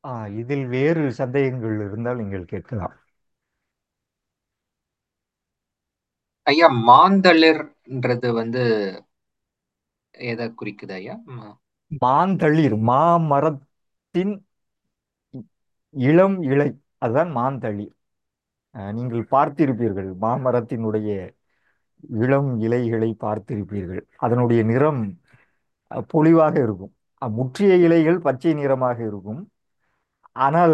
ஆ, இதில் வேறு சந்தேகங்கள் இருந்தால் நீங்கள் கேட்கலாம் ஐயா மாந்தளிர்ன்றது வந்து எதை குறிக்குது ஐயா மா- மாந்தளிர் மாமரத்தின் இளம் இலை அதுதான் மாந்தளிர் அஹ், நீங்கள் பார்த்திருப்பீர்கள் மாமரத்தினுடைய இளம் இலைகளை பார்த்திருப்பீர்கள் அதனுடைய நிறம் அஹ், பொலிவாக இருக்கும் அஹ், முற்றிய இலைகள் பச்சை நிறமாக இருக்கும் ஆனால்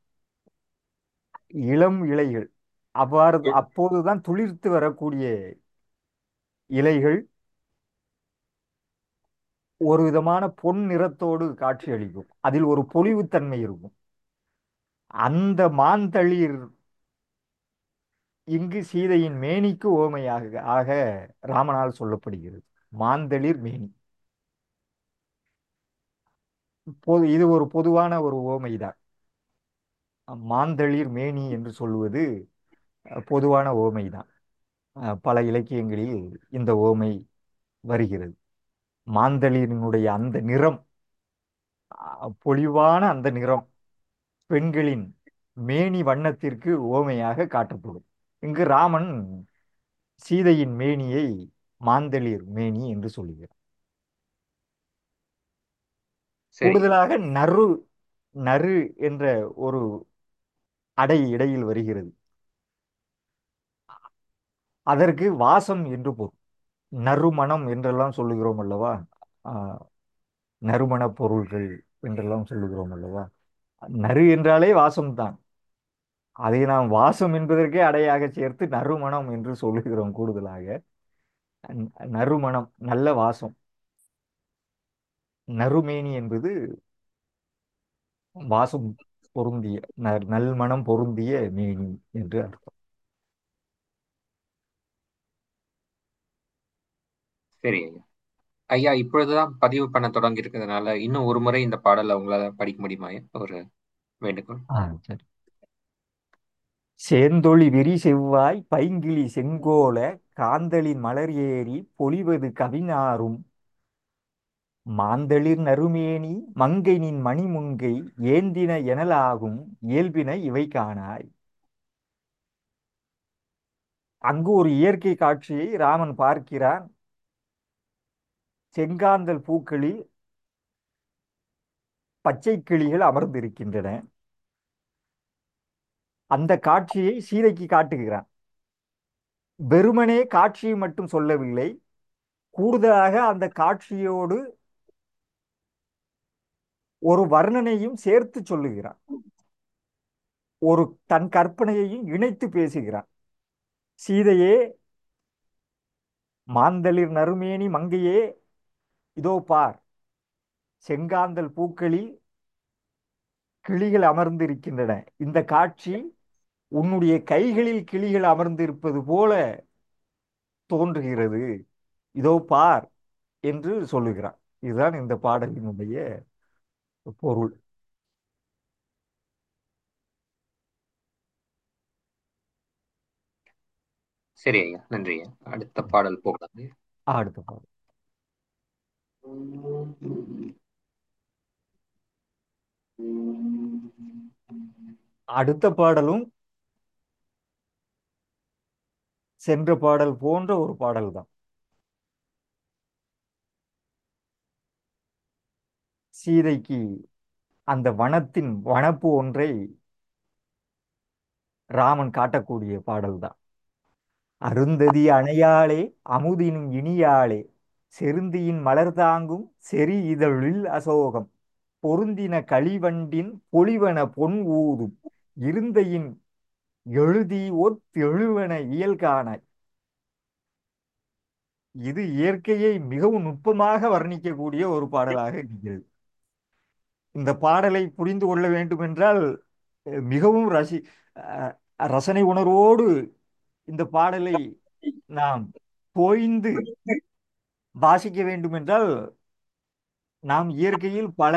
இளம் இலைகள் அவ்வாறு அப்போதுதான் துளிர்த்து வரக்கூடிய இலைகள் ஒரு விதமான பொன் நிறத்தோடு காட்சியளிக்கும் அதில் ஒரு பொலிவுத்தன்மை இருக்கும் அந்த மாந்தளிர் இங்கு சீதையின் மேனிக்கு ஓமையாக ஆக ராமனால் சொல்லப்படுகிறது மாந்தளிர் மேனி பொது இது ஒரு பொதுவான ஒரு ஓமைதான் மாந்தளிர் மேனி என்று சொல்வது அஹ், பொதுவான ஓமைதான் அஹ், பல இலக்கியங்களில் இந்த ஓமை வருகிறது மாந்தளிரினுடைய அந்த நிறம் அஹ், பொலிவான அந்த நிறம் பெண்களின் மேனி வண்ணத்திற்கு ஓமையாக காட்டப்படும் இங்கு ராமன் சீதையின் மேனியை மாந்தளிர் மேனி என்று சொல்லுகிறார் சரி கூடுதலாக நறு நறு என்ற ஒரு அடை இடையில் வருகிறது அதற்கு வாசம் என்று பொருள் நறுமணம் என்றெல்லாம் சொல்லுகிறோம் அல்லவா ஆஹ், நறுமணப் பொருள்கள் என்றெல்லாம் சொல்லுகிறோம் அல்லவா நறு என்றாலே வாசம்தான் அதை நாம் வாசம் என்பதற்கே அடையாக சேர்த்து நறுமணம் என்று சொல்லுகிறோம் கூடுதலாக ந- நறுமணம் நல்ல வாசம் நறுமேனி என்பது வாசம் பொருந்திய ந- நல்மணம் பொருந்திய மேனி என்று அர்த்தம் சரி ஐயா ஐயா இப்பொழுதுதான் பதிவு பண்ண தொடங்கி இருக்கிறதுனால இன்னும் ஒரு முறை இந்த பாடலை உங்களால படிக்க முடியுமா ஐயா ஒரு வேண்டுகோள் ஆ சரி சேந்தொளி விரி செவ்வாய் பைங்கிளி செங்கோல காந்தளின் மலர் ஏறி பொலிவது கவினாரும் மாந்தளிர் நறுமேனி மங்கை நின் மணிமுங்கை ஏந்தின எனலாகும் இயல்பின இவை காணாய் அங்கு ஒரு இயற்கை காட்சியை ராமன் பார்க்கிறான் செங்காந்தல் பூக்களில் பச்சை கிளிகள் அமர்ந்திருக்கின்றன அந்த காட்சியை சீதைக்கு காட்டுகிறான் வெறுமனே காட்சியை மட்டும் சொல்லவில்லை கூடுதலாக அந்த காட்சியோடு ஒரு வர்ணனையும் சேர்த்து சொல்லுகிறான் ஒரு தன் கற்பனையையும் இணைத்து பேசுகிறான் சீதையே மாந்தளிர் நறுமேனி மங்கையே இதோ பார் செங்காந்தல் பூக்களில் கிளிகள் அமர்ந்திருக்கின்றன இந்த காட்சி உன்னுடைய கைகளில் கிளிகள் அமர்ந்திருப்பது போல தோன்றுகிறது இதோ பார் என்று சொல்லுகிறான் இதுதான் இந்த பாடலினுடைய பொருள் சரி ஐயா நன்றி ஐயா அடுத்த பாடல் போகலாம் ஐயா. அடுத்த பாடல் அடுத்த பாடலும் சென்ற பாடல் போன்ற ஒரு பாடல் தான் சீதைக்கு அந்த வனத்தின் வனப்பு ஒன்றை ராமன் காட்டக்கூடிய பாடல் தான் அருந்ததி அணையாளே அமுதினும் இனியாளே செருந்தியின் மலர் தாங்கும் செறி இதழில் அசோகம் பொருந்தின களிவண்டின் பொலிவன பொன் ஊதும் இருந்தையின் எழுதி ஒத்தெழுவன இயல் காணாய் இது இயற்கையை மிகவும் நுட்பமாக வர்ணிக்கக்கூடிய ஒரு பாடலாக இருக்கிறது இந்த பாடலை புரிந்து கொள்ள வேண்டும் என்றால் அஹ், மிகவும் ரசி அஹ், ரசனை உணர்வோடு இந்த பாடலை நாம் தோய்ந்து வாசிக்க வேண்டும் என்றால் நாம் இயற்கையில் பல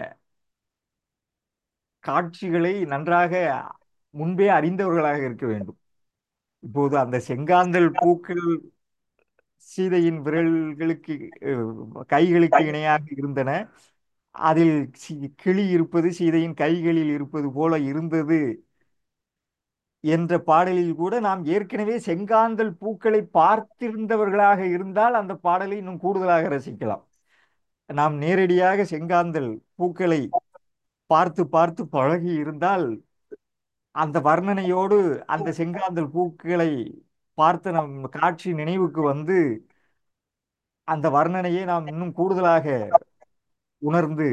காட்சிகளை நன்றாக முன்பே அறிந்தவர்களாக இருக்க வேண்டும் இப்போது அந்த செங்காந்தல் பூக்கள் சீதையின் விரல்களுக்கு அஹ், கைகளுக்கு இணையாக இருந்தன அதில் சி- கிளி இருப்பது சீதையின் கைகளில் இருப்பது போல இருந்தது என்ற பாடலில் கூட நாம் ஏற்கனவே செங்காந்தல் பூக்களை பார்த்திருந்தவர்களாக இருந்தால் அந்த பாடலை இன்னும் கூடுதலாக ரசிக்கலாம் நாம் நேரடியாக செங்காந்தல் பூக்களை பார்த்து பார்த்து பழகி இருந்தால் அந்த வர்ணனையோடு அந்த செங்காந்தல் பூக்களை பார்த்த நம் காட்சி நினைவுக்கு வந்து அந்த வர்ணனையை நாம் இன்னும் கூடுதலாக உணர்ந்து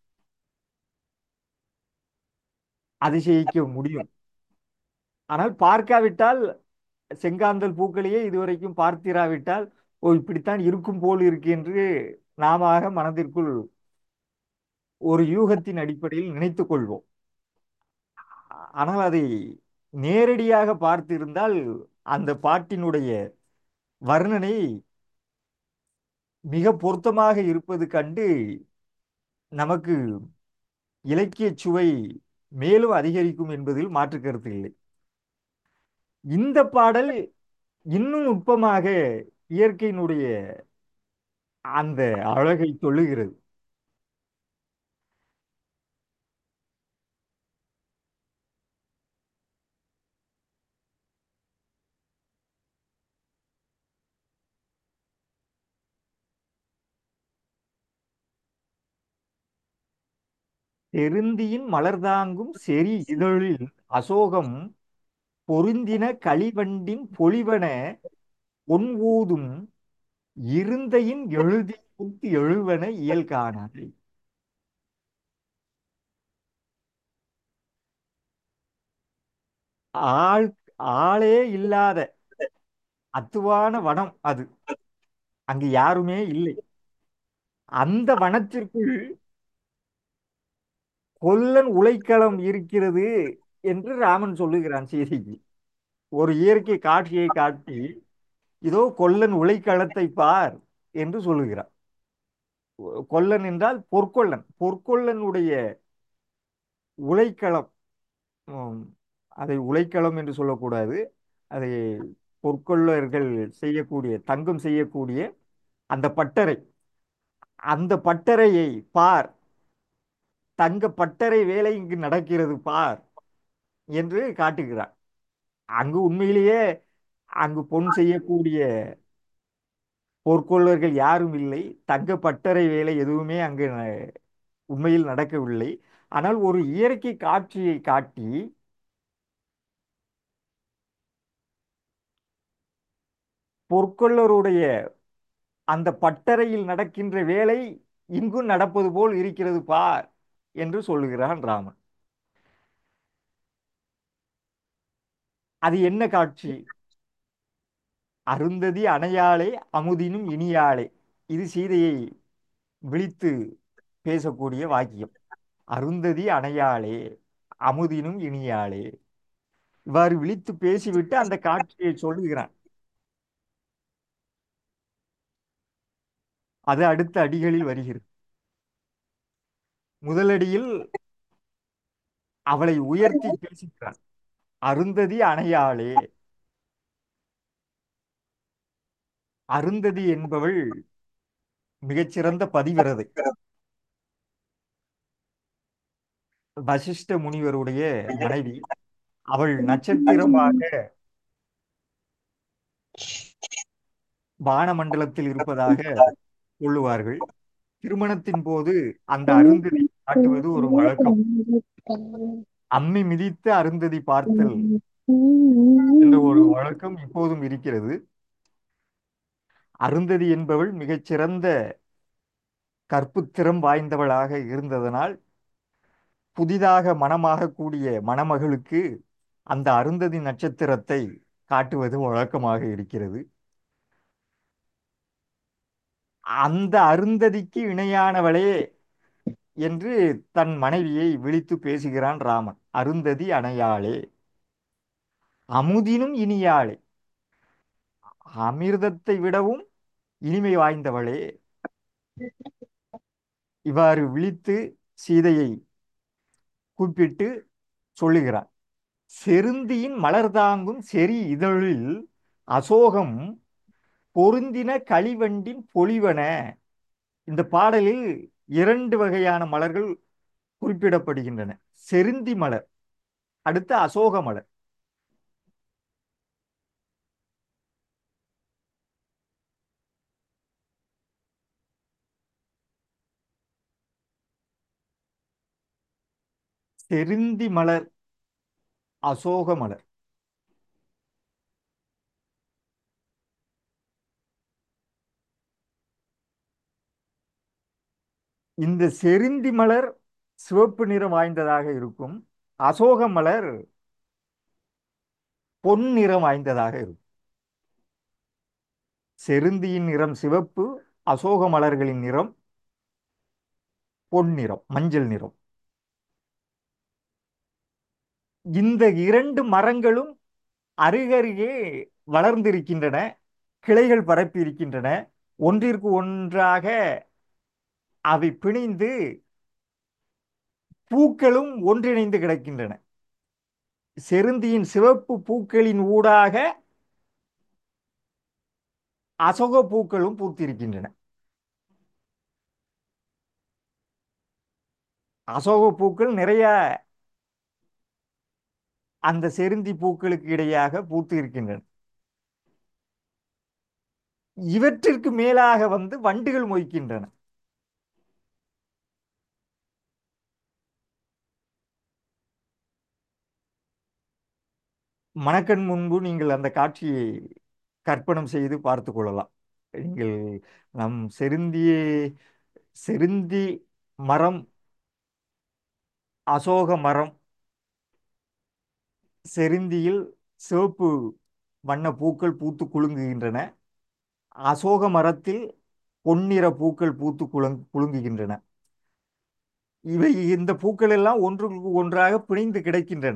அதிசயிக்க முடியும் ஆனால் பார்க்காவிட்டால் செங்காந்தல் பூக்களையே இதுவரைக்கும் பார்த்திராவிட்டால் ஓ இப்படித்தான் இருக்கும் போல் இருக்கு என்று நாம மனதிற்குள் ஒரு யூகத்தின் அடிப்படையில் நினைத்துக் கொள்வோம் ஆனால் அதை நேரடியாக பார்த்திருந்தால் அந்த பாட்டினுடைய வர்ணனை மிக பொருத்தமாக இருப்பது கண்டு நமக்கு இலக்கிய சுவை மேலும் அதிகரிக்கும் என்பதில் மாற்று கருத்து இல்லை இந்த பாடல் இன்னும் நுட்பமாக இயற்கையினுடைய அந்த அழகை சொல்லுகிறது செருந்தியின் மலர்தாங்கும் செறி இதழில் அசோகம் பொருந்தின களிவண்டின் பொலிவன பொன் ஊதும் இருந்தையின் எழுதி புத்து எழுவன இயல் காணாதை ஆள் ஆளே இல்லாத அத்துவான வனம் அது அங்கு யாருமே இல்லை அந்த வனத்திற்குள் கொல்லன் உலைக்களம் இருக்கிறது என்று ராமன் சொல்லுகிறான் சீதைக்கு ஒரு இயற்கை காட்சியை காட்டி இதோ கொல்லன் உலைக்களத்தை பார் என்று சொல்லுகிறான் கொல்லன் என்றால் பொற்கொல்லன் பொற்கொல்லனுடைய உலைக்களம் உம், அதை உலைக்களம் என்று சொல்லக்கூடாது அதை பொற்கொள்ளர்கள் செய்யக்கூடிய தங்கம் செய்யக்கூடிய அந்த பட்டறை அந்த பட்டறையை பார் தங்க பட்டறை வேலை இங்கு நடக்கிறது பார் என்று காட்டுகிறான் அங்கு உண்மையிலேயே அங்கு பொன் செய்யக்கூடிய பொற்கொள்ளர்கள் யாரும் இல்லை தங்க பட்டறை வேலை எதுவுமே அங்கு ந- உண்மையில் நடக்கவில்லை ஆனால் ஒரு இயற்கை காட்சியை காட்டி பொற்கொள்ளருடைய அந்த பட்டறையில் நடக்கின்ற வேலை இங்கும் நடப்பது போல் இருக்கிறது பார் என்று சொல்லுகிறான் ராமன் அது என்ன காட்சி அருந்ததி அணையாளே அமுதினும் இனியாளே இது சீதையை விழித்து பேசக்கூடிய வாக்கியம் அருந்ததி அணையாளே அமுதினும் இனியாளே இவ்வாறு விழித்து பேசிவிட்டு அந்த காட்சியை சொல்லுகிறான் அது அடுத்த அடிகளில் வருகிறது முதலடியில் அவளை உயர்த்தி பேசுகிறான் அருந்ததி அணையாளே அருந்ததி என்பவள் மிகச்சிறந்த பதிவிரதை வசிஷ்ட முனிவருடைய மனைவி அவள் நட்சத்திரமாக வானமண்டலத்தில் இருப்பதாக சொல்லுவார்கள் திருமணத்தின் போது அந்த அருந்ததி காட்டுவது ஒரு வழக்கம் அம்மி மிதித்து அருந்ததி பார்த்தல் என்ற ஒரு வழக்கம் இப்போதும் இருக்கிறது அருந்ததி என்பவள் மிகச்சிறந்த கற்புத்திறம் வாய்ந்தவளாக இருந்ததனால் புதிதாக மணமாகக்கூடிய மணமகளுக்கு அந்த அருந்ததி நட்சத்திரத்தை காட்டுவது வழக்கமாக இருக்கிறது அந்த அருந்ததிக்கு இணையானவளே என்று தன் மனைவியை விழித்து பேசுகிறான் ராமன் அருந்ததி அணையாளே அமுதினும் இனியாளே அமிர்தத்தை விடவும் இனிமை வாய்ந்தவளே இவ்வாறு விழித்து சீதையை கூப்பிட்டு சொல்லுகிறார் செருந்தியின் மலர்தாங்கும் செறி இதழில் அசோகம் பொருந்தின களிவண்டின் பொலிவன இந்த பாடலில் இரண்டு வகையான மலர்கள் குறிப்பிடப்படுகின்றன செருந்தி மலர் அடுத்து அசோக மலர் செருந்தி மலர் அசோக மலர் இந்த செருந்தி மலர் சிவப்பு நிறம் வாய்ந்ததாக இருக்கும் அசோக மலர் பொன் நிறம் வாய்ந்ததாக இருக்கும் செருந்தியின் நிறம் சிவப்பு அசோக மலர்களின் நிறம் பொன் நிறம் மஞ்சள் நிறம் இந்த இரண்டு மரங்களும் அருகருகே வளர்ந்திருக்கின்றன கிளைகள் பரப்பி இருக்கின்றன ஒன்றிற்கு ஒன்றாக அவை பிணைந்து பூக்களும் ஒன்றிணைந்து கிடக்கின்றன செருந்தியின் சிவப்பு பூக்களின் ஊடாக அசோக பூக்களும் பூத்திருக்கின்றன அசோக பூக்கள் நிறைய அந்த செருந்தி பூக்களுக்கு இடையாக பூத்து இருக்கின்றன இவற்றிற்கு மேலாக வந்து வண்டுகள் மொய்க்கின்றன மணக்கண் முன்பு நீங்கள் அந்த காட்சியை கற்பனம் செய்து பார்த்து கொள்ளலாம் நீங்கள் நம் செருந்தியே செருந்தி மரம் அசோக மரம் செருந்தியில் சிவப்பு வண்ண பூக்கள் பூத்து குலுங்குகின்றன அசோக மரத்தில் பொன்னிற பூக்கள் பூத்து குலுங் குலுங்குகின்றன இவை இந்த பூக்கள் எல்லாம் ஒன்றுக்கு ஒன்றாக பிணைந்து கிடக்கின்றன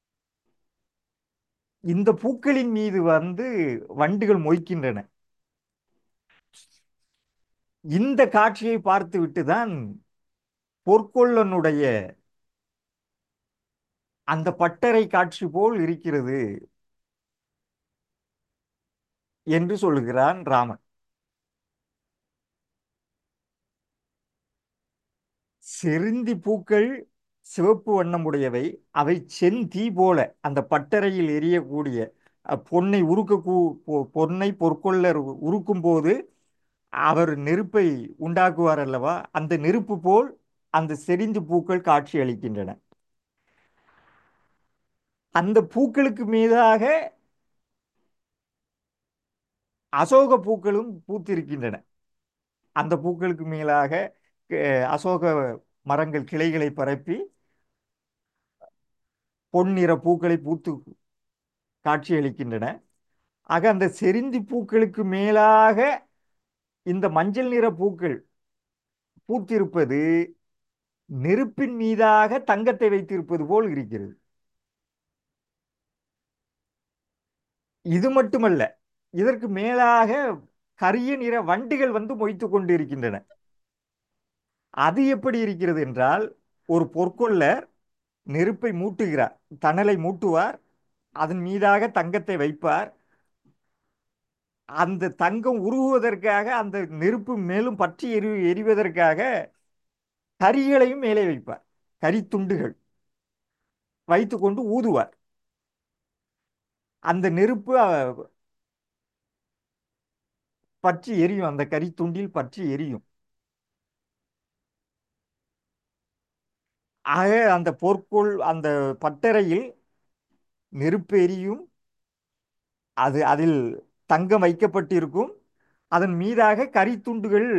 இந்த பூக்களின் மீது வந்து வண்டுகள் மொய்க்கின்றன இந்த காட்சியை பார்த்துவிட்டு தான் பொற்கொள்ளனுடைய அந்த பட்டறை காட்சி போல் இருக்கிறது என்று சொல்லுகிறான் ராமன் செருந்தி பூக்கள் சிவப்பு வண்ணமுடையவை அவை செந்தீ போல அந்த பட்டறையில் எரியக்கூடிய அஹ், பொன்னை உருக்க கூ- பொ- பொன்னை பொற்கொள்ளர் உருக்கும் போது அவர் நெருப்பை உண்டாக்குவார் அல்லவா அந்த நெருப்பு போல் அந்த செறிந்து பூக்கள் காட்சி அளிக்கின்றன அந்த பூக்களுக்கு மீதாக அசோக பூக்களும் பூத்திருக்கின்றன அந்த பூக்களுக்கு மேலாக அஹ், அசோக மரங்கள் கிளைகளை பரப்பி பொன்னிற பூக்களை பூத்து காட்சியளிக்கின்றன ஆக அந்த செறிந்தி பூக்களுக்கு மேலாக இந்த மஞ்சள் நிற பூக்கள் பூத்திருப்பது நெருப்பின் மீதாக தங்கத்தை வைத்திருப்பது போல் இருக்கிறது இது மட்டுமல்ல இதற்கு மேலாக கரிய நிற வண்டுகள் வந்து மொய்த்து கொண்டு இருக்கின்றன அது எப்படி இருக்கிறது என்றால் ஒரு பொற்கொள்ளர் நெருப்பை மூட்டுகிறார் தணலை மூட்டுவார் அதன் மீதாக தங்கத்தை வைப்பார் அந்த தங்கம் உருகுவதற்காக அந்த நெருப்பு மேலும் பற்றி எரி எரிவதற்காக கரிகளையும் மேலே வைப்பார் கரித்துண்டுகள் வைத்துக்கொண்டு ஊதுவார் அந்த நெருப்பு அஹ், பற்றி எரியும் அந்த கரித்துண்டில் பற்றி எரியும் ஆக அந்த பொற்கொள் அந்த பட்டறையில் நெருப்பு எரியும் அது அதில் தங்கம் வைக்கப்பட்டிருக்கும் அதன் மீதாக கரித்துண்டுகள்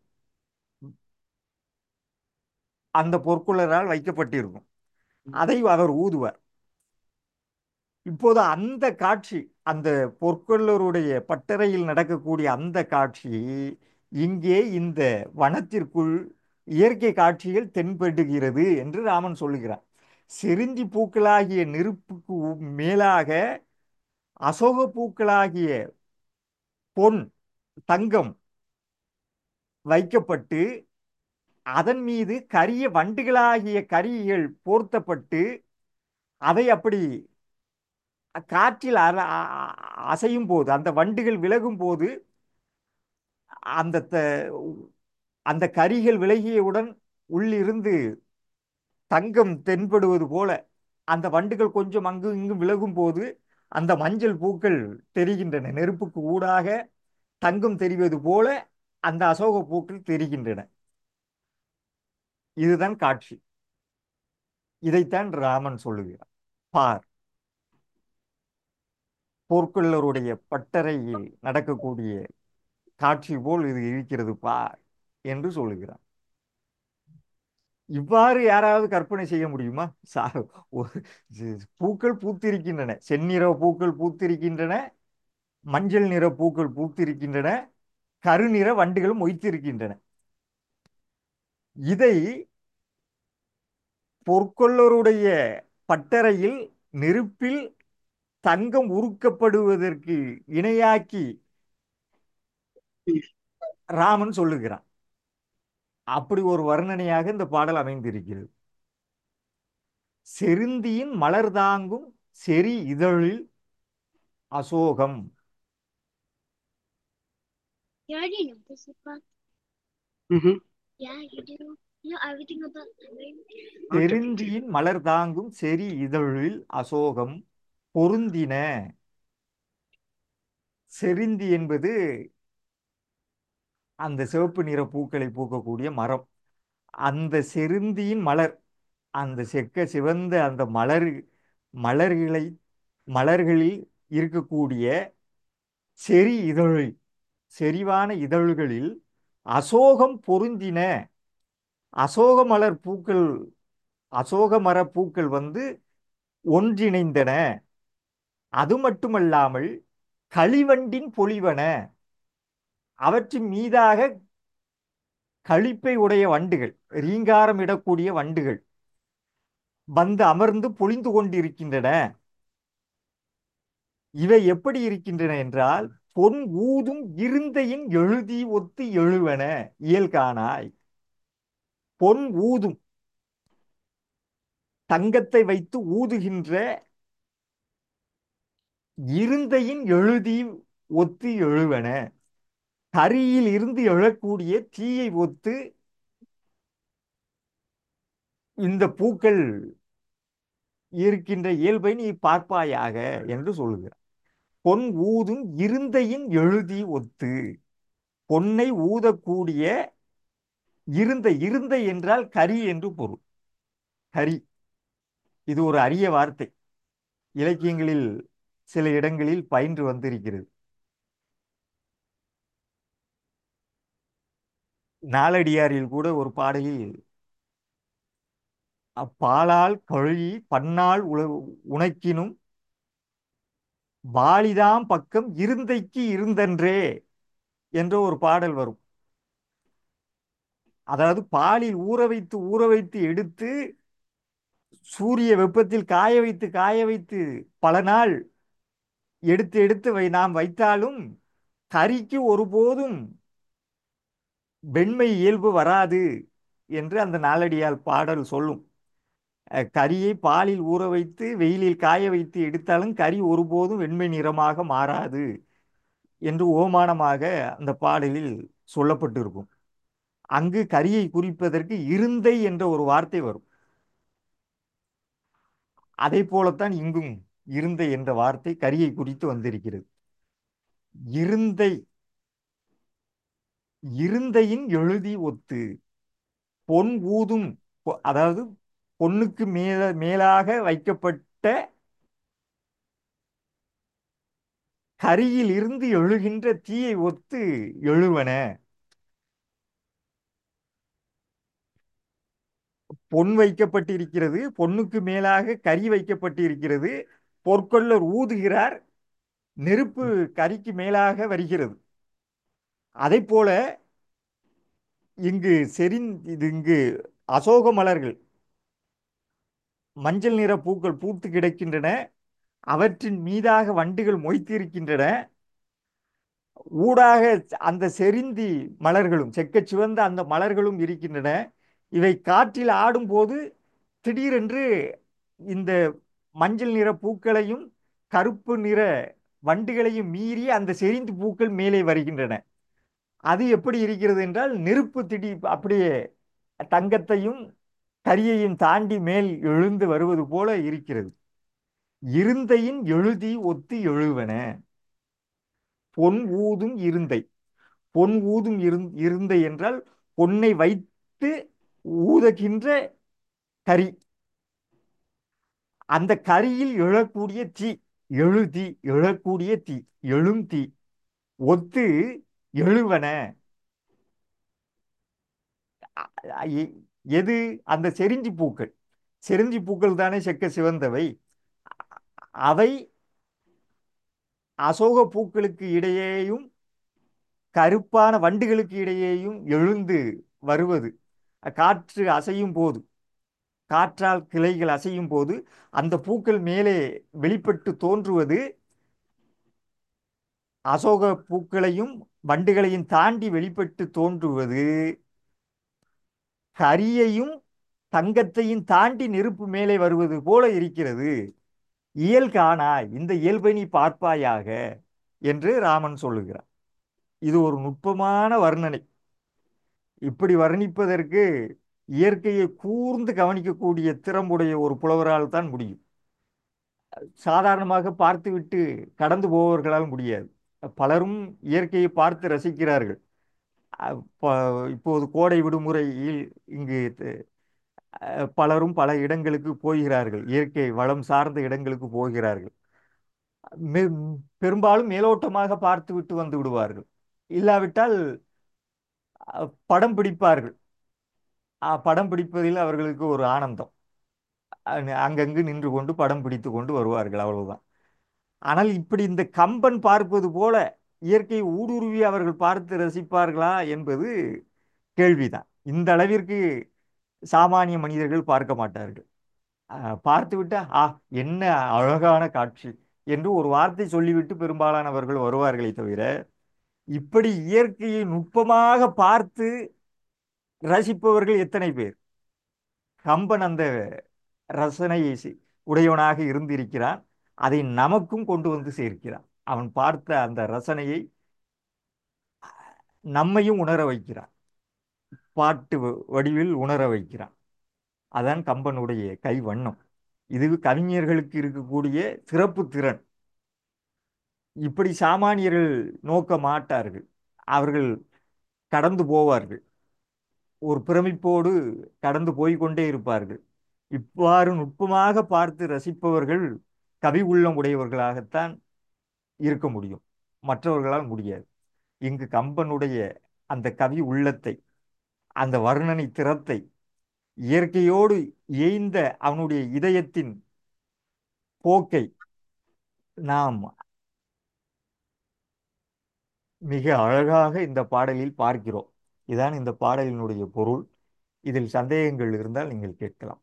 அந்த பொற்கொள்ளரால் வைக்கப்பட்டிருக்கும் அதை அவர் ஊதுவார் இப்போது அந்த காட்சி அந்த பொற்கொள்ளருடைய பட்டறையில் நடக்கக்கூடிய அந்த காட்சி இங்கே இந்த வனத்திற்குள் இயற்கை காட்சிகள் தென்படுகிறது என்று ராமன் சொல்லுகிறார் செருந்தி பூக்களாகிய நெருப்புக்கு உ- மேலாக அசோக பூக்களாகிய பொன் தங்கம் வைக்கப்பட்டு அதன் மீது கரிய வண்டுகளாகிய கரிகள் போர்த்தப்பட்டு அதை அப்படி காற்றில் அர- அ- அ- அசையும் போது அந்த வண்டுகள் விலகும் போது அந்த த- அந்த கரிகள் விலகியவுடன் உள்ளிருந்து தங்கம் தென்படுவது போல அந்த வண்டுகள் கொஞ்சம் அங்கும் இங்கும் விலகும் போது அந்த மஞ்சள் பூக்கள் தெரிகின்றன நெருப்புக்கு ஊடாக தங்கம் தெரிவது போல அந்த அசோக பூக்கள் தெரிகின்றன இதுதான் காட்சி இதைத்தான் ராமன் சொல்லுகிறார் பார் போர்க்கொள்ளருடைய பட்டறையில் நடக்கக்கூடிய காட்சி போல் இது இருக்கிறது பார் என்று சொல்லுகிறார் இவ்வாறு யாராவது கற்பனை செய்ய முடியுமா சா ஒரு சி- பூக்கள் பூத்திருக்கின்றன செந்நிற பூக்கள் பூத்திருக்கின்றன மஞ்சள் நிற பூக்கள் பூத்திருக்கின்றன கருநிற வண்டுகள் மொய்த்திருக்கின்றன இதை பொற்கொள்ளருடைய பட்டறையில் நெருப்பில் தங்கம் உருக்கப்படுவதற்கு இணையாக்கி ராமன் சொல்லுகிறான் அப்படி ஒரு வர்ணனையாக இந்த பாடல் அமைந்திருக்கிறது செருந்தியின் மலர் தாங்கும் செறி இதழில் அசோகம் You already know this part. Mm-hmm. Yeah, you do. You know everything about memory. செருந்தியின் மலர் தாங்கும் செறி இதழில் அசோகம் பொருந்தின செருந்தி என்பது அந்த சிவப்பு நிற பூக்களை பூக்கக்கூடிய மரம் அந்த செருந்தியின் மலர் அந்த செக்க சிவந்த அந்த மலர் மலர்களை மலர்களில் இருக்கக்கூடிய செறி இதழில் செறிவான இதழ்களில் அசோகம் பொருந்தின அசோக மலர் பூக்கள் அசோக மர பூக்கள் வந்து ஒன்றிணைந்தன அது மட்டுமல்லாமல் களிவண்டின் பொலிவன அவற்றின் மீதாக களிப்பை உடைய வண்டுகள் ரீங்காரம் இடக்கூடிய வண்டுகள் வந்து அமர்ந்து பொழிந்து கொண்டிருக்கின்றன இவை எப்படி இருக்கின்றன என்றால் பொன் ஊதும் இருந்தையின் எழுதி ஒத்து எழுவன இயல்கானாய் பொன் ஊதும் தங்கத்தை வைத்து ஊதுகின்ற இருந்தையின் எழுதி ஒத்து எழுவன கரியில் இருந்து எழக்கூடிய தீயை ஒத்து இந்த பூக்கள் இருக்கின்ற இயல்பை நீ பார்ப்பாயாக என்று சொல்லுகிறார் பொன் ஊதும் இருந்தையின் எழுதி ஒத்து பொன்னை ஊதக்கூடிய இருந்த இருந்தை என்றால் கரி என்று பொருள் கரி இது ஒரு அரிய வார்த்தை இலக்கியங்களில் சில இடங்களில் பயின்று வந்திருக்கிறது நாலடியாரில் கூட ஒரு பாடலில் அப்பாலால் கழுவி பன்னாள் உல உனக்கினும் வாலிதாம் பக்கம் இருந்தைக்கு இருந்தன்றே என்ற ஒரு பாடல் வரும் அதாவது பாலில் ஊற வைத்து ஊற வைத்து எடுத்து சூரிய வெப்பத்தில் காய வைத்து காய வைத்து பல நாள் எடுத்து எடுத்து வை நாம் வைத்தாலும் கறிக்கு ஒருபோதும் வெண்மை இயல்பு வராது என்று அந்த நாலடியால் பாடல் சொல்லும் அஹ் கரியை பாலில் ஊற வைத்து வெயிலில் காய வைத்து எடுத்தாலும் கறி ஒருபோதும் வெண்மை நிறமாக மாறாது என்று ஓமானமாக அந்த பாடலில் சொல்லப்பட்டிருக்கும் அங்கு கரியை குறிப்பதற்கு இருந்தை என்ற ஒரு வார்த்தை வரும் அதை போலத்தான் இங்கும் இருந்தை என்ற வார்த்தை கரியை குறித்து வந்திருக்கிறது இருந்தை இருந்தையின் எழுதி ஒத்து பொன் ஊதும் பொ- அதாவது பொன்னுக்கு மேல மேலாக வைக்கப்பட்ட கரியில் இருந்து எழுகின்ற தீயை ஒத்து எழுவன பொன் வைக்கப்பட்டிருக்கிறது பொன்னுக்கு மேலாக கரி வைக்கப்பட்டிருக்கிறது பொற்கொள்ளர் ஊதுகிறார் நெருப்பு கரிக்கு மேலாக வருகிறது அதை போல இங்கு செறிந் இது இங்கு அசோக மலர்கள் மஞ்சள் நிற பூக்கள் பூத்து கிடக்கின்றன அவற்றின் மீதாக வண்டுகள் மொய்த்திருக்கின்றன ஊடாக அந்த செறிந்தி மலர்களும் செக்கச் சிவந்த அந்த மலர்களும் இருக்கின்றன இவை காற்றில் ஆடும்போது திடீரென்று இந்த மஞ்சள் நிற பூக்களையும் கருப்பு நிற வண்டுகளையும் மீறி அந்த செறிந்து பூக்கள் மேலே வருகின்றன அது எப்படி இருக்கிறது என்றால் நெருப்பு திடீ அப்படியே தங்கத்தையும் கரியையும் தாண்டி மேல் எழுந்து வருவது போல இருக்கிறது இருந்தையின் எழுதி ஒத்து எழுவன பொன் ஊதும் இருந்தை பொன் ஊதும் இருந் இருந்தை என்றால் பொன்னை வைத்து ஊதுகின்ற கரி அந்த கரியில் எழக்கூடிய தீ எழுதி எழக்கூடிய தீ எழும் தீ ஒத்து எழுவன அ- எ- எது அந்த செரிஞ்சி பூக்கள் செரிஞ்சி பூக்கள் தானே செக்க சிவந்தவை அவை அசோக பூக்களுக்கு இடையேயும் கருப்பான வண்டுகளுக்கு இடையேயும் எழுந்து வருவது காற்று அசையும் போது காற்றால் கிளைகள் அசையும் போது அந்த பூக்கள் மேலே வெளிப்பட்டு தோன்றுவது அசோக பூக்களையும் வண்டுகளையும் தாண்டி வெளிப்பட்டு தோன்றுவது கரியையும் தங்கத்தையும் தாண்டி நெருப்பு மேலே வருவது போல இருக்கிறது இயல் காணாய் இந்த இயல்பை நீ பார்ப்பாயாக என்று ராமன் சொல்லுகிறார் இது ஒரு நுட்பமான வர்ணனை இப்படி வர்ணிப்பதற்கு இயற்கையை கூர்ந்து கவனிக்கக்கூடிய திறம்புடைய ஒரு புலவரால் தான் முடியும் சாதாரணமாக பார்த்துவிட்டு கடந்து போபவர்களால் முடியாது பலரும் இயற்கையை பார்த்து ரசிக்கிறார்கள் அஹ் ப- இப்போது கோடை விடுமுறையில் இங்கு த- அஹ் பலரும் பல இடங்களுக்கு போகிறார்கள் இயற்கை வளம் சார்ந்த இடங்களுக்கு போகிறார்கள் மெ- பெரும்பாலும் மேலோட்டமாக பார்த்து விட்டு வந்து விடுவார்கள் இல்லாவிட்டால் அஹ், படம் பிடிப்பார்கள் அஹ், படம் பிடிப்பதில் அவர்களுக்கு ஒரு ஆனந்தம் அங்க- அங்கங்கு நின்று கொண்டு படம் பிடித்து கொண்டு வருவார்கள் அவ்வளவுதான் ஆனால் இப்படி இந்த கம்பன் பார்ப்பது போல இயற்கையை ஊடுருவி அவர்கள் பார்த்து ரசிப்பார்களா என்பது கேள்விதான் இந்த அளவிற்கு சாமானிய மனிதர்கள் பார்க்க மாட்டார்கள் அஹ், பார்த்துவிட்டு ஆ என்ன அழகான காட்சி என்று ஒரு வார்த்தை சொல்லிவிட்டு பெரும்பாலானவர்கள் வருவார்களே தவிர இப்படி இயற்கையை நுட்பமாக பார்த்து ரசிப்பவர்கள் எத்தனை பேர் கம்பன் அந்த ரசனையை சி- உடையவனாக இருந்திருக்கிறான் அதை நமக்கும் கொண்டு வந்து சேர்க்கிறான் அவன் பார்த்த அந்த ரசனையை நம்மையும் உணர வைக்கிறான் பாட்டு வ- வடிவில் உணர வைக்கிறான் அதான் கம்பனுடைய கை வண்ணம் இது கவிஞர்களுக்கு இருக்கக்கூடிய சிறப்பு திறன் இப்படி சாமானியர்கள் நோக்க மாட்டார்கள் அவர்கள் கடந்து போவார்கள் ஒரு பிரமிப்போடு கடந்து போய்க்கொண்டே இருப்பார்கள் இவ்வாறு நுட்பமாக பார்த்து ரசிப்பவர்கள் கவி உள்ளம் உடையவர்களாகத்தான் இருக்க முடியும் மற்றவர்களால் முடியாது இங்கு கம்பனுடைய அந்த கவி உள்ளத்தை அந்த வர்ணனை திறத்தை இயற்கையோடு இயைந்த அவனுடைய இதயத்தின் போக்கை நாம் மிக அழகாக இந்த பாடலில் பார்க்கிறோம் இதான் இந்த பாடலினுடைய பொருள் இதில் சந்தேகங்கள் இருந்தால் நீங்கள் கேட்கலாம்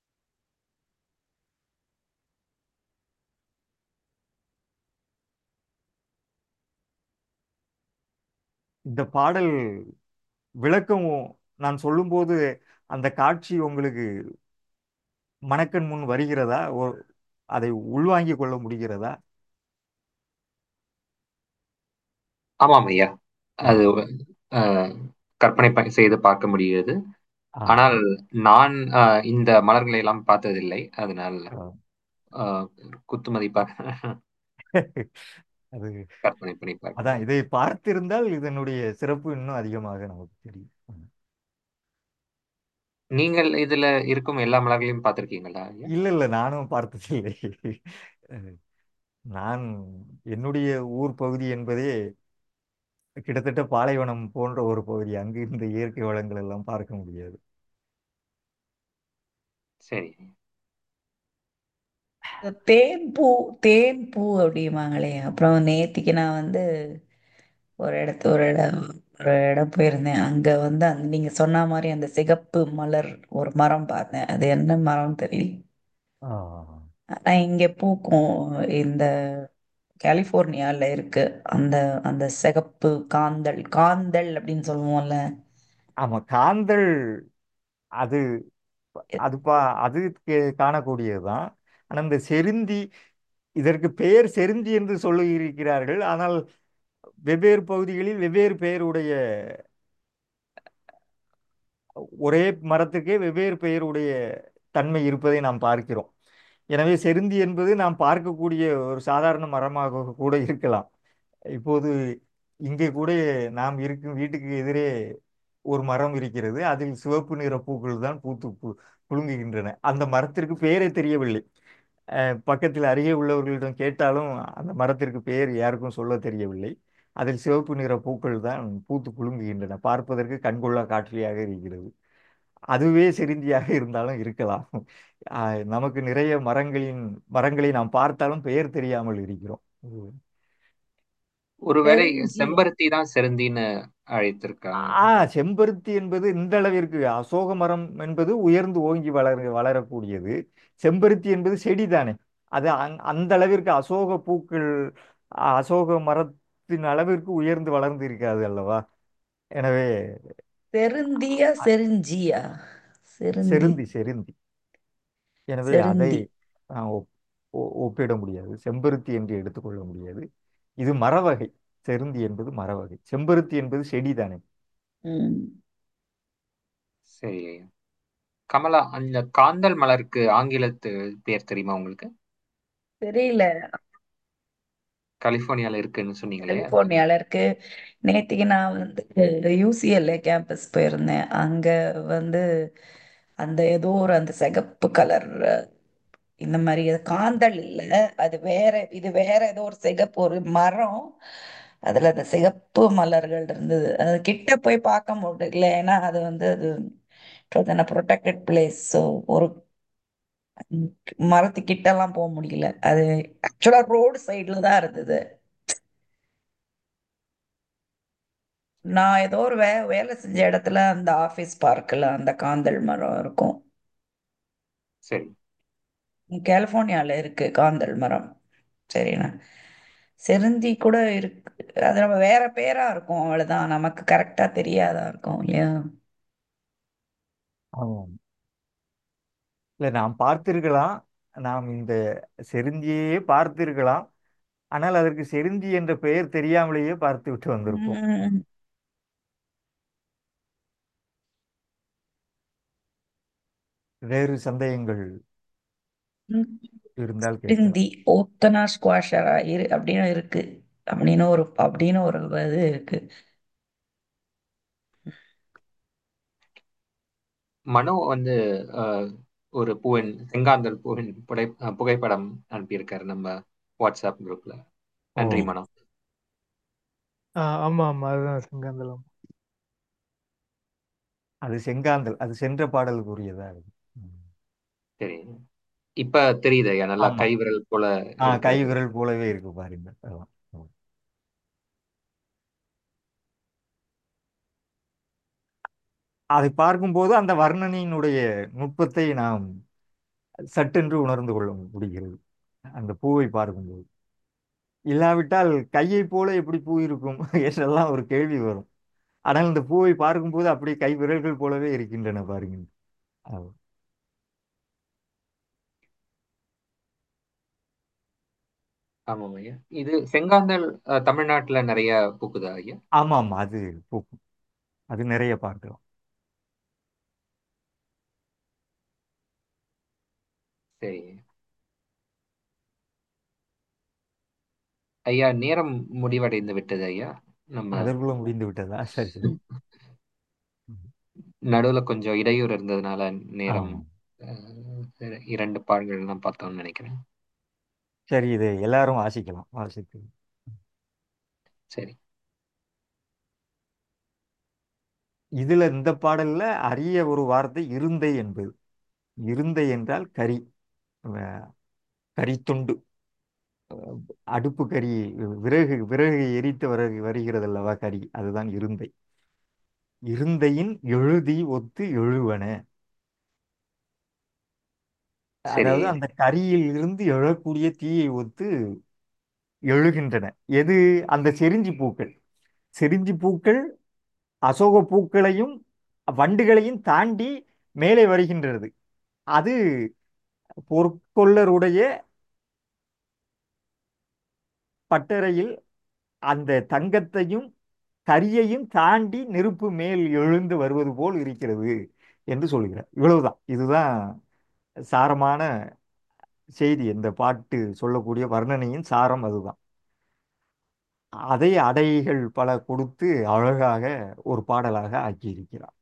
இந்த பாடல் விளக்கம் நான் சொல்லும்போது அந்த காட்சி உங்களுக்கு மனக்கண் முன் வருகிறதா ஓ- அதை உள்வாங்கிக் கொள்ள முடிகிறதா ஆமாம் ஐயா ஆ, அது அஹ், கற்பனை ப- செய்து பார்க்க முடிகிறது ஆ, ஆனால் நான் அஹ், இந்த மலர்களை எல்லாம் பார்த்ததில்லை அதனால் ஆ. அஹ், குத்து மதிப்பாக அது கற்பனை பண்ணி அதான் பார்க்கிறேன் இதை பார்த்திருந்தால் இதனுடைய சிறப்பு இன்னும் அதிகமாக நமக்கு தெரியும் ம். நீங்கள் இதுல இருக்கும் எல்லா மலர்களையும் பார்த்திருக்கீங்களா ஐயா இல்ல இல்ல நானும் பார்த்ததில்லை அஹ், நான் என்னுடைய ஊர் பகுதி என்பதே கிட்டத்தட்ட பாலைவனம் போன்ற ஒரு பகுதி அங்கு இந்த இயற்கை வளங்கள் எல்லாம் பார்க்க முடியாது சரி இந்த தேன் பூ தேன் பூ அப்படிம்பாங்களே அப்புறம் நேத்திக்கு நான் வந்து ஒரு இடத்து ஒரு இடம் ஒரு இடம் போயிருந்தேன் அங்க வந்து அந்த நீங்க சொன்ன மாதிரி அந்த சிகப்பு மலர் ஒரு மரம் பார்த்தேன் அது என்ன மரம் தெரியல ஆ, ஆனா இங்க பூக்கும் இந்த கலிஃபோர்னியால இருக்கு அந்த அந்த சிகப்பு காந்தல் காந்தல் அப்படின்னு சொல்லுவோம்ல ஆமா காந்தல் அது அது பா அது கே- காணக்கூடியதுதான் ஆனால் இந்த செருந்தி இதற்கு பெயர் செருந்தி என்று சொல்லியிருக்கிறார்கள் ஆனால் வெவ்வேறு பகுதிகளில் வெவ்வேறு பெயருடைய ஒரே மரத்துக்கே வெவ்வேறு பெயருடைய தன்மை இருப்பதை நாம் பார்க்கிறோம் எனவே செருந்தி என்பது நாம் பார்க்கக்கூடிய ஒரு சாதாரண மரமாக கூட இருக்கலாம் இப்போது இங்கே கூட நாம் இருக்கும் வீட்டுக்கு எதிரே ஒரு மரம் இருக்கிறது அதில் சிவப்பு நிற பூக்கள் தான் பூத்து கு- குலுங்குகின்றன அந்த மரத்திற்கு பெயரே தெரியவில்லை அஹ், பக்கத்தில் அருகே உள்ளவர்களிடம் கேட்டாலும் அந்த மரத்திற்கு பெயர் யாருக்கும் சொல்ல தெரியவில்லை அதில் சிவப்பு நிற பூக்கள் தான் பூத்து குலுங்குகின்றன பார்ப்பதற்கு கண்கொள்ளா காட்சியாக இருக்கிறது அதுவே செருந்தியாக இருந்தாலும் இருக்கலாம் ஆஹ் நமக்கு நிறைய மரங்களின் மரங்களை நாம் பார்த்தாலும் பெயர் தெரியாமல் இருக்கிறோம் உம். ஒருவேளை செருஞ்சி செம்பருத்தி தான் செருந்தின்னு அழைத்திருக்காங்க ஆ செம்பருத்தி என்பது இந்த அளவிற்கு அசோக மரம் என்பது உயர்ந்து ஓங்கி வளர வளரக்கூடியது செம்பருத்தி என்பது செடி தானே அது அந்- அந்த அளவிற்கு அசோக பூக்கள் அசோக மரத்தின் அளவிற்கு உயர்ந்து வளர்ந்து இருக்காது அல்லவா எனவே செருந்தியா செருஞ்சியா செருந்தி செருந்தி செருந்தி எனவே அதை செருந்தி ஆ, ஒப்- ஒ- ஒப்பிட முடியாது செம்பருத்தி என்று எடுத்துக்கொள்ள முடியாது இது மரவகை செருந்தி என்பது மரவகை செம்பருத்தி என்பது செடி தானே ம். சரி ஐயா கமலா அந்த காந்தல் மலருக்கு ஆங்கிலத்து பேர் தெரியுமா உங்களுக்கு தெரியல கலிபோர்னியால இருக்குன்னு சொன்னீங்க இல்லையா கலிபோர்னியால இருக்கு நேத்திக்கு நான் வந்து யூசிஎல்ஏ கேம்பஸ் போயிருந்தேன் அங்க வந்து அந்த ஏதோ ஒரு அந்த சிகப்பு கலர் இந்த மாதிரி அது காந்தல் இல்ல அது வேற இது வேற ஏதோ ஒரு சிகப்பு ஒரு மரம் அதுல அந்த சிகப்பு மலர்கள் இருந்தது அது கிட்ட போய் பார்க்க முடியல ஏன்னா அது வந்து அது ப்ரொடெக்டட் பிளேஸ் ஸோ ஒரு மரத்து கிட்டலாம் போக முடியல அது ஆக்சுவலா ரோடு சைடுல தான் இருந்தது நான் ஏதோ ஒரு வே வேலை செஞ்ச இடத்துல அந்த ஆபீஸ் பார்க்ல அந்த காந்தல் மரம் இருக்கும் சரி கலிஃபோர்னியால இருக்கு காந்தல் மரம் சரிண்ணா செருந்தி கூட இருக்கு அது நம்ம வேற பேரா இருக்கும் அவ்வளவுதான் நமக்கு கரெக்டா தெரியாதா இருக்கும் இல்லையா ஆமாம் இல்லை நாம் பார்த்திருக்கலாம் நாம் இந்த செருந்தியையே பார்த்திருக்கலாம் ஆனால் அதற்கு செருந்தி என்ற பெயர் தெரியாமலேயே பார்த்து விட்டு வந்திருப்போம் உம் வேறு சந்தேகங்கள் உம். இருந்தால் கேட்கலாம் செருந்தி ஓத்தனா ஸ்குவாஷரா இரு அப்படின்னு இருக்கு அப்படின்னு ஒரு அப்படின்னு ஒரு இது இருக்கு மனோ வந்து அஹ், ஒரு பூவின் செங்காந்தல் பூவின் புடை அஹ், புகைப்படம் அனுப்பியிருக்காரு நம்ம வாட்ஸ்அப் குரூப்ல ஓ நன்றி மனோ ஆ, ஆமா ஆமா அதுதான் செங்காந்தளம் அது செங்காந்தல் அது சென்ற பாடலுக்கு உரியதா இருக்கு ம். சரி இப்ப தெரியுது ஐயா நல்லா ஆமா கை விரல் போல ஆ கை இருக்கிறது விரல் போலவே இருக்கு பாருங்க அதான். ஆமா. அதை பார்க்கும்போது அந்த வர்ணனையினுடைய நுட்பத்தை நாம் சட்டென்று உணர்ந்து கொள்ள முடிகிறது அந்த பூவை பார்க்கும்போது இல்லாவிட்டால் கையை போல எப்படி பூ இருக்கும் என்றெல்லாம் ஒரு கேள்வி வரும் ஆனால் இந்த பூவை பார்க்கும்போது அப்படியே கை விரல்கள் போலவே இருக்கின்றன பாருங்க ஆ. ஆமாம் ஐயா இது செங்காந்தல் அஹ், தமிழ்நாட்டுல நிறைய பூக்குதா ஐயா ஆமா ஆமா அது பூக்கும் அது நிறைய பார்க்கலாம் சரி ஐயா நேரம் முடிவடைந்து விட்டது ஐயா நம்ம அதற்குள்ள முடிந்து விட்டதா சரி சரி நடுவுல கொஞ்சம் இடையூறு இருந்ததுனால நேரம் ஆமா அஹ், இரண்டு பாடல்கள் தான் பார்த்தோம்னு நினைக்கிறேன் சரி இது எல்லாரும் வாசிக்கலாம் வாசித்து சரி இதுல இந்த பாடல்ல அரிய ஒரு வார்த்தை இருந்தை என்பது இருந்தை என்றால் கரி அஹ் கரித்துண்டு அஹ் அடுப்பு கரி விறகு விறகு எரித்து வர வருகிறது அல்லவா கரி அதுதான் இருந்தை இருந்தையின் எழுதி ஒத்து எழுவன சரி அதாவது அந்த கரியில் இருந்து எழக்கூடிய தீயை ஒத்து எழுகின்றன எது அந்த செரிஞ்சி பூக்கள் செரிஞ்சி பூக்கள் அசோக பூக்களையும் வண்டுகளையும் தாண்டி மேலே வருகின்றது அது பொற்கொல்லருடைய பட்டறையில் அந்த தங்கத்தையும் கரியையும் தாண்டி நெருப்பு மேல் எழுந்து வருவது போல் இருக்கிறது என்று சொல்கிறார் இவ்வளவுதான் இதுதான் சாரமான செய்தி இந்த பாட்டு சொல்லக்கூடிய வர்ணனையின் சாரம் அதுதான் அதை அடைகள் பல கொடுத்து அழகாக ஒரு பாடலாக ஆக்கியிருக்கிறார்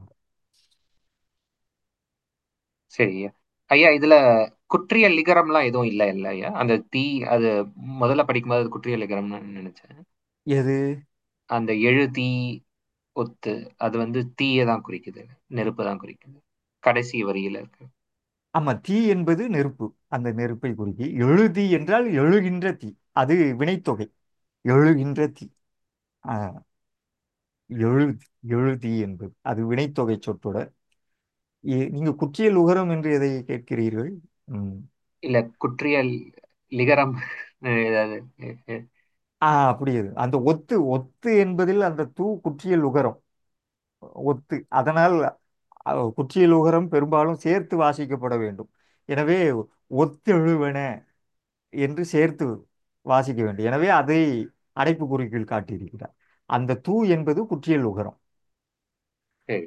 சரி ஐயா ஐயா இதுல குற்றிய லிகரம்லாம் எதுவும் இல்லை இல்ல ஐயா அந்த தீ அது முதல்ல படிக்கும்போது அது குற்றிய லிகரம்னு நினைச்சேன் எது அந்த எழு தீ ஒத்து அது வந்து தீயை தான் குறிக்குது நெருப்பு தான் குறிக்குது கடைசி வரியில இருக்கு ஆமா தீ என்பது நெருப்பு அந்த நெருப்பை குறிக்கி எழுதி என்றால் எழுகின்ற தீ அது வினைத்தொகை எழுகின்ற தீ ஆஹ், எழு எழுதி என்பது அது வினைத்தொகை சொற்றொடர் இ- நீங்க குற்றியல் உகரம் என்று எதை கேட்கிறீர்கள் ம். இல்ல குற்றிய லிகரம் ஏதாவது ஆ அப்படி அது அந்த ஒத்து ஒத்து என்பதில் அந்த தூ குற்றியல் உகரம் ஒத்து அதனால் அ, குற்றியல் உகரம் பெரும்பாலும் சேர்த்து வாசிக்கப்பட வேண்டும் எனவே ஒத்தெழுவன என்று சேர்த்து வாசிக்க வேண்டும் எனவே அதை அடைப்பு குறிக்கில் காட்டியிருக்கிறார் அந்த தூ என்பது குற்றியல் உகரம் சரி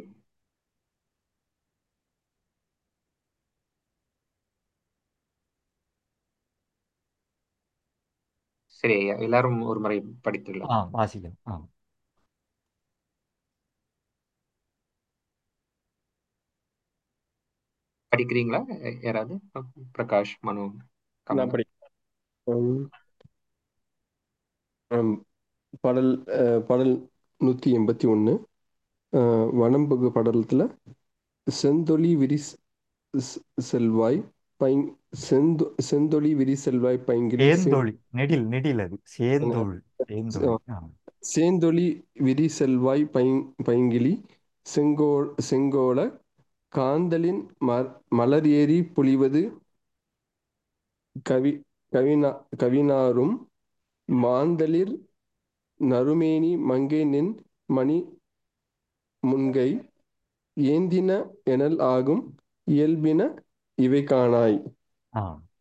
சரி ஐயா எல்லாரும் ஒரு முறை படித்துள்ளோம் ஆ வாசிக்கணும் ஆ படிக்கிறீங்களா யாராவது பிரகாஷ் மனு நான் கமலா படி உம், உம், பாடல் அஹ், பாடல் நூற்றி எண்பத்தி ஒன்று வனம்புகு படலத்தில் செந்தொளி விரி ஸ்- ஸ்- செல்வாய் பைங் செந்தொ செந்தொளி விரி செல்வாய் பைங்கிலி செங் சேந்தொழி நெடில் நெடில் அது சேந்தொழி சேந்தொழி ஆ சேந்தொளி விரி செல்வாய் பைங் பைங்கிலி செங்கோ செங்கோல காந்தலின் ம- மலர் ஏறி பொழிவது கவி கவினா கவினாரும் மாந்தளிர் நறுமேனி மங்கை நின் மணி முன்கை ஏந்தின எனல் ஆகும் இயல்பின இவை காணாய் ஆ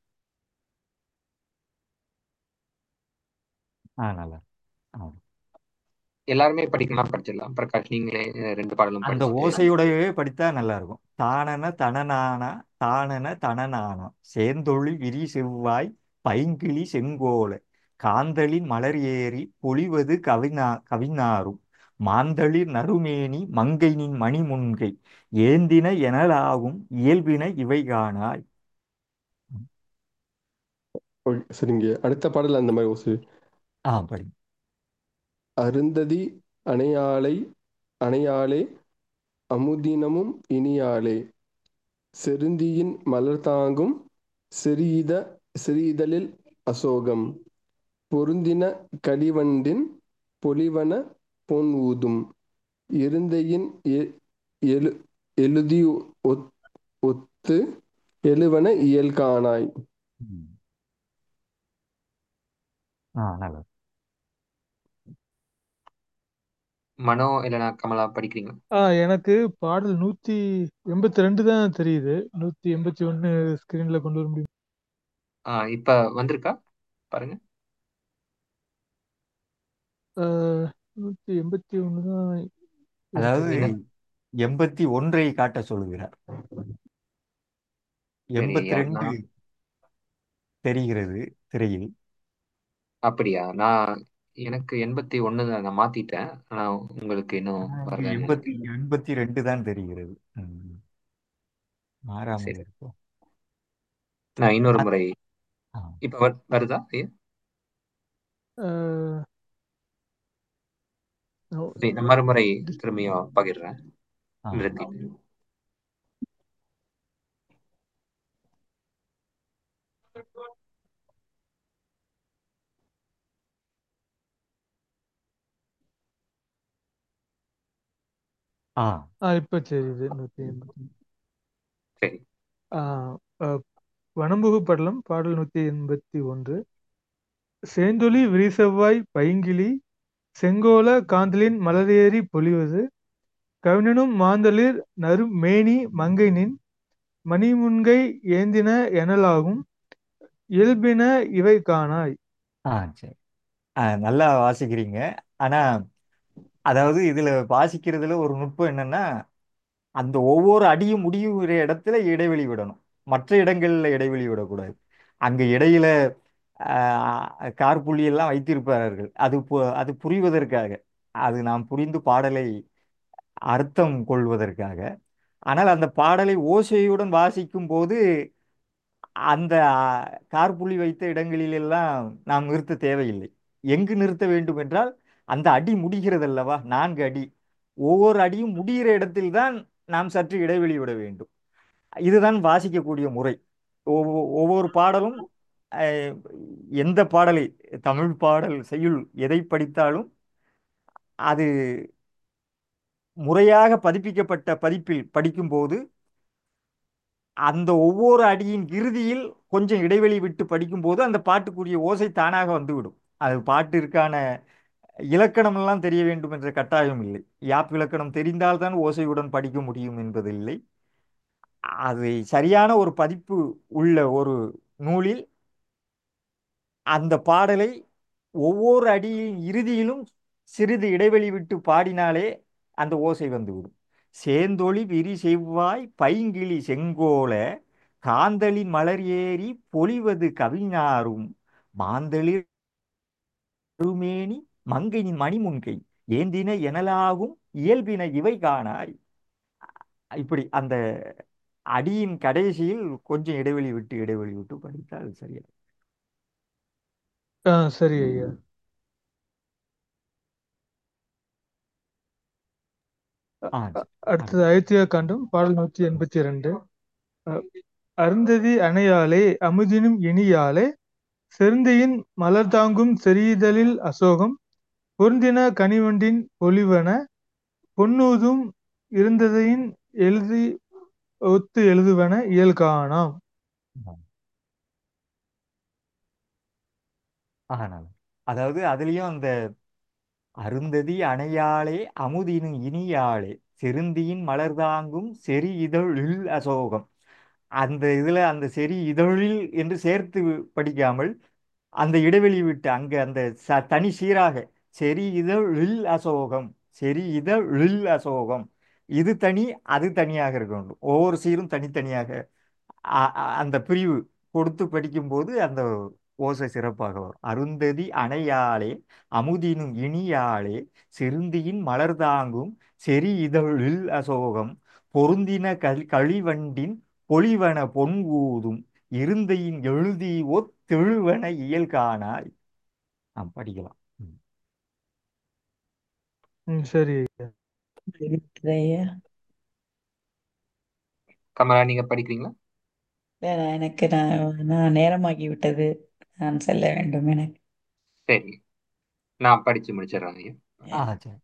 ஆ நல்லா ஆ எல்லாருமே படிக்கலாம் படிச்சிடலாம் பிரகாஷ் நீங்களே அஹ், ரெண்டு பாடலும் அந்த படிச்சுட்டு ஓசையோடவே படித்தா நல்லா இருக்கும் தானன தனநானா தானன தனநானா சேந்தொழி விரி செவ்வாய் பைங்கிளி செங்கோல காந்தளின் மலர் ஏறி பொழிவது கவினா கவினாரும் மாந்தளிர் நறுமேனி மங்கைனின் மணிமுன்கை ஏந்தின எனலாகும் இயல்பின இவை காணாய் ஓகே, சரிங்க அடுத்த பாடல் அந்த மாதிரி ஓசை ஆ படி அருந்ததி அணையாளை அணையாளே அமுதினமும் இனியாளே செருந்தியின் மலர் தாங்கும் செரீத செரீதலில் அசோகம் பொருந்தின களிவண்டின் பொலிவன பொன் ஊதும் இருந்தையின் எ- எழு எழுதி ஒத்- ஒத்து எழுவன இயல் காணாய் ம். ஆ நல்லா மனோ இல்லைனா கமலா படிக்கிறீங்களா ஆ எனக்கு பாடல் நூத்தி எண்பத்தி ரெண்டு தான் தெரியுது நூத்தி எண்பத்தி ஒன்னு ஸ்கிரீன்ல கொண்டு வர முடியும் ஆ இப்ப வந்திருக்கா பாருங்க ஆஹ், நூத்தி எண்பத்தி ஒன்னு தான் அதாவது என்ன எண்பத்தி ஒன்றை காட்ட சொல்லுகிறார் சரி எண்பத்தி ஐயா ரெண்டு நான் தெரிகிறது திரையில் அப்படியா நான் எனக்கு எண்பத்தி ஒண்ணு நான் மாத்திட்டேன் ஆனா உங்களுக்கு இன்னும் எனக்கு வரலன்னு எண்பத்தி நினைக்கிறேன் எண்பத்தி ரெண்டு தான் தெரிகிறது ம். மாறாமல் சரி இருக்கும் நான் இன்னொரு அது- முறை ஆ. இப்ப வரு- வருதா ஐயா ஆஹ், no, சரி நான் மறுமுறை திரும்பியும் பகிர்றேன் ஆ. நிறுத்திட்டு ஆ ஆ, இப்ப தெரியுது நூத்தி எண்பத்தி சரி ஆஹ், ஆஹ், வனம்புகு படலம் பாடல் நூத்தி எண்பத்தி ஒன்று சேந்தொளி விரிசெவ்வாய் பைங்கிளி செங்கோல காந்தலின் மலரேறி பொலிவது கவினனும் மாந்தளிர் நறு மேனி மங்கைனின் மணிமுன்கை ஏந்தின எனலாகும் இயல்பின இவை காணாய் ஆ சரி அஹ், நல்லா வாசிக்கிறீங்க ஆனா அதாவது இதுல வாசிக்கிறதுல ஒரு நுட்பம் என்னன்னா அந்த ஒவ்வொரு அடியும் முடிவுற இடத்துல இடைவெளி விடணும் மற்ற இடங்கள்ல இடைவெளி விடக்கூடாது அங்க இடையில ஆஹ், காற்புள்ளி எல்லாம் வைத்திருப்பார்கள் அது பு- அது புரிவதற்காக அது நாம் புரிந்து பாடலை அர்த்தம் கொள்வதற்காக ஆனால் அந்த பாடலை ஓசையுடன் வாசிக்கும் போது அந்த ஆஹ், காற்புள்ளி வைத்த இடங்களில் எல்லாம் நாம் நிறுத்த தேவையில்லை எங்கு நிறுத்த வேண்டும் என்றால் அந்த அடி முடிகிறது அல்லவா நான்கு அடி ஒவ்வொரு அடியும் முடிகிற இடத்தில்தான் நாம் சற்று இடைவெளி விட வேண்டும் இதுதான் வாசிக்கக்கூடிய முறை ஒவ்வொ- ஒவ்வொரு பாடலும் அஹ், எந்த பாடலை தமிழ் பாடல் செய்யுள் எதை படித்தாலும் அது முறையாக பதிப்பிக்கப்பட்ட பதிப்பில் படிக்கும்போது அந்த ஒவ்வொரு அடியின் இறுதியில் கொஞ்சம் இடைவெளி விட்டு படிக்கும்போது அந்த பாட்டுக்குரிய ஓசை தானாக வந்துவிடும் அது பாட்டிற்கான இலக்கணம் எல்லாம் தெரிய வேண்டும் என்ற கட்டாயம் இல்லை யாப் இலக்கணம் தெரிந்தால்தான் ஓசையுடன் படிக்க முடியும் என்பதில்லை அது சரியான ஒரு பதிப்பு உள்ள ஒரு நூலில் அந்த பாடலை ஒவ்வொரு அடியின் இறுதியிலும் சிறிது இடைவெளி விட்டு பாடினாலே அந்த ஓசை வந்துவிடும் சேந்தொளி விரி செவ்வாய் பைங்கிளி செங்கோல காந்தளின் மலர் ஏறி பொலிவது கவிஞாரும் மாந்தளிர் அருமேனி மங்கையின் மணிமுன்கை ஏந்தின எனலாகும் இயல்பின இவை காணாய் இப்படி அந்த அடியின் கடைசியில் கொஞ்சம் இடைவெளி விட்டு இடைவெளி விட்டு படித்தால் சரியா ஆ சரி ஐயா ஆ சரி. அடுத்தது ஐத்தியா காண்டம் பாடல் நூத்தி எண்பத்தி ரெண்டு அருந்ததி அணையாலே அமுதினும் இனியாலே செருந்தையின் மலர் தாங்கும் செறிதலில் அசோகம் பொருந்தின கனிவண்டின் பொலிவன பொன்னூதும் இருந்ததையின் எழுதி ஒத்து எழுதுவன இயல் காணாம் ஆனால் அதாவது அதுலயும் அந்த அருந்ததி அணையாளே அமுதினும் இனியாளே செருந்தியின் மலர்தாங்கும் செறி இதழில் அசோகம் அந்த இதுல அந்த செறி இதழில் என்று சேர்த்து படிக்காமல் அந்த இடைவெளி விட்டு அங்க அந்த ச தனி சீராக செறி இதழில் அசோகம் செறி இதழில் அசோகம் இது தனி அது தனியாக இருக்க வேண்டும் ஒவ்வொரு சீரும் தனித்தனியாக அ- அ- அந்த பிரிவு கொடுத்து படிக்கும்போது அந்த ஓசை சிறப்பாக வரும் அருந்ததி அணையாளே அமுதினும் இனியாளே செருந்தியின் மலர்தாங்கும் செறி இதழில் அசோகம் பொருந்தின கல் களிவண்டின் பொலிவன பொன்கூதும் இருந்தையின் எழுதி ஒத்தெழுவன இயல் காணாய் நாம் படிக்கலாம் ம். ம், சரி இருக்குது ஐயா கமலா நீங்க படிக்கிறீங்களா இல்ல, நான் எனக்கு நான் நான் நேரமாகி விட்டது நான் செல்ல வேண்டும் எனக்கு சரி நான் படிச்சு முடிச்சிடுறேன் ஐயா ஆ சரி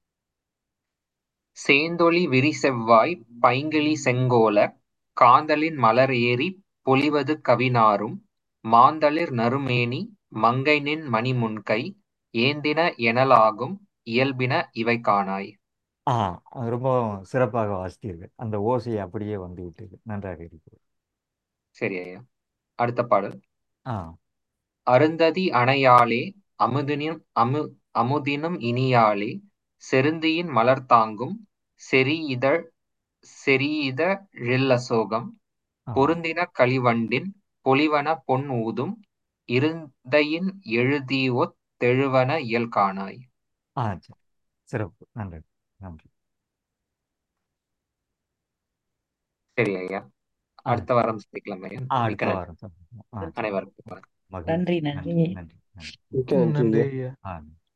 சேந்தொளி விரி செவ்வாய் பைங்கிளி செங்கோல காந்தலின் மலர் ஏறி பொலிவது கவினாரும் மாந்தளிர் நறுமேனி மங்கைநின் மணிமுன்கை ஏந்தின எனலாகும் இயல்பின இவை காணாய் ஆ அது ரொம்ப சிறப்பாக வாசித்தீர்கள் அந்த ஓசை அப்படியே வந்து விட்டது நன்றாக இருக்கிறது சரி ஐயா அடுத்த பாடல் ஆ அருந்ததி அணையாளே அமுதினும் அமு அமுதினும் இனியாளே செருந்தியின் மலர் தாங்கும் செறி இதழ் செறியிதழில்லசோகம் ஆ பொருந்தின களிவண்டின் பொலிவன பொன் ஊதும் இருந்தையின் எழுதிஒத் தெழுவன இயல் காணாய் ஆ சரி சிறப்பு நன்றி நன்றி சரி ஐயா ஆ அடுத்த வாரம் சந்திக்கலாம் ஐயா ஆ, மிக்க அடுத்த நன்றி வாரம் சந்திப்போம். ஆ சரி அனைவருக்கும் வணக்கம் மகிழ்ச்சி நன்றி நன்றி நன்றி நன்றி நன்றி மிக்க ம், நன்றி நன்றி ஐயா ஐயா ஆ